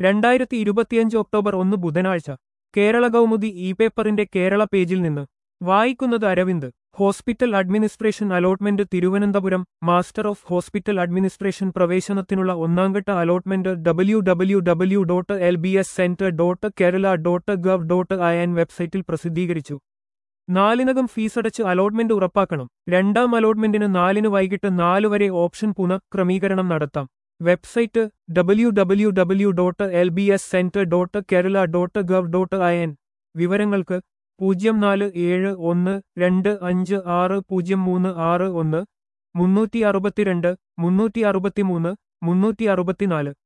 രണ്ടായിരത്തി ഇരുപത്തിയഞ്ച് ഒക്ടോബർ ഒന്ന് ബുധനാഴ്ച കേരള കൗമുദി ഇ പേപ്പറിന്റെ കേരള പേജിൽ നിന്ന് വായിക്കുന്നത് Aravind hospital administration allotment Thiruvananthapuram master of hospital administration പ്രവേശനത്തിനുള്ള ഒന്നാംഘട്ട allotment W W W dot L B S centre dot Kerala dot gov dot I N വെബ്സൈറ്റിൽ പ്രസിദ്ധീകരിച്ചു നാലിനകം ഫീസടച്ച് അലോട്ട്മെന്റ് ഉറപ്പാക്കണം രണ്ടാം അലോട്ട്മെന്റിന് നാലിന് വൈകിട്ട് നാല് വരെ ഓപ്ഷൻ പുനഃക്രമീകരണം നടത്താം website W W W dot L B S centre dot Kerala dot gov dot I N വിവരങ്ങൾക്ക് പൂജ്യം നാല് ഏഴ് ഒന്ന് രണ്ട് അഞ്ച് ആറ് പൂജ്യം മൂന്ന് ആറ് ഒന്ന് മുന്നൂറ്റി അറുപത്തിരണ്ട് മുന്നൂറ്റി അറുപത്തിമൂന്ന് മുന്നൂറ്റി അറുപത്തിനാല്